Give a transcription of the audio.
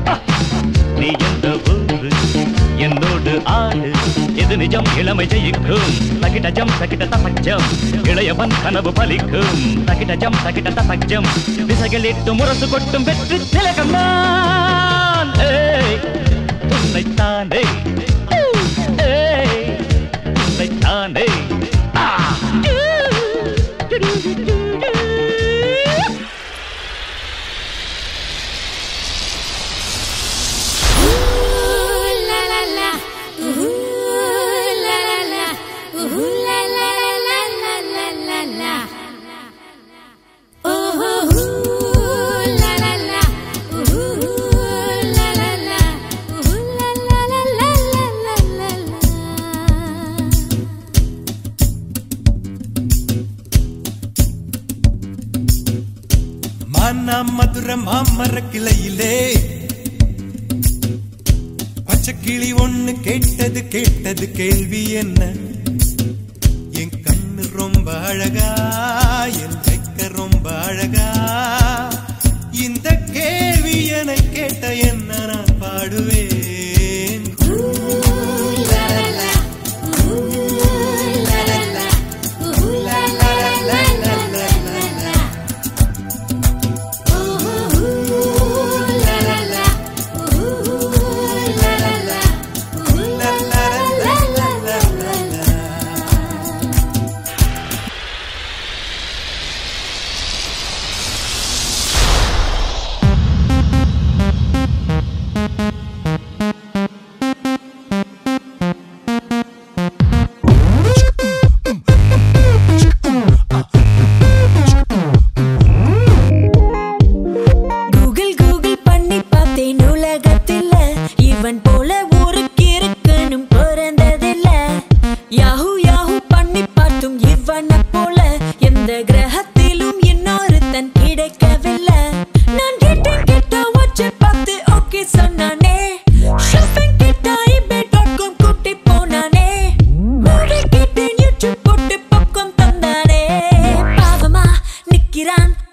நீ எந்த ஊரு என்னோடு ஆடு எது நிஜம் இளமை ஜெயிக்கும் தகிடஜம் தகிட தசஜம் இளையவன் கனவு பலிக்கும் தகிடஜம் தகிட தசஜம் திசைகளிட்டு முரசு கொட்டும் வெற்றி திலகம் நான் ஏய், உன்னைத்தானே ஏய், உன்னைத்தானே ஆ மானா மதுர மாமர கிளையிலே பச்சை கிளி ஒண்ணு கேட்டது கேட்டது கேள்வி என்ன என் கண்ணு ரொம்ப அழகா என் வெக்க ரொம்ப அழகா இந்த கேள்வி என கேட்ட என்ன நான் பாடுவேன் லா, லா, லா, லா, லா, லா, லா. கூகுள் கூகுள் பண்ணி பார்த்தேன் உலகத்துல இவன் போல ஊருக்கு இருக்கணும் பிறந்ததில்ல யாஹூ யாஹூ பண்ணி பார்த்தும் இவனை போல எந்த கிரகத்திலும் இன்னொருத்தன் கிடைக்கவில்லை நான் கேட்டேன் கேட்ட வச்சு பார்த்து ஓகே சொன்னானே ஷாப்பிங் கிட்ட இபே டாட் காம் கூட்டி போனானே மூவி கேட்டேன் யூடியூப் போட்டு பக்கம் தந்தானே பாவமா நிக்கிறான்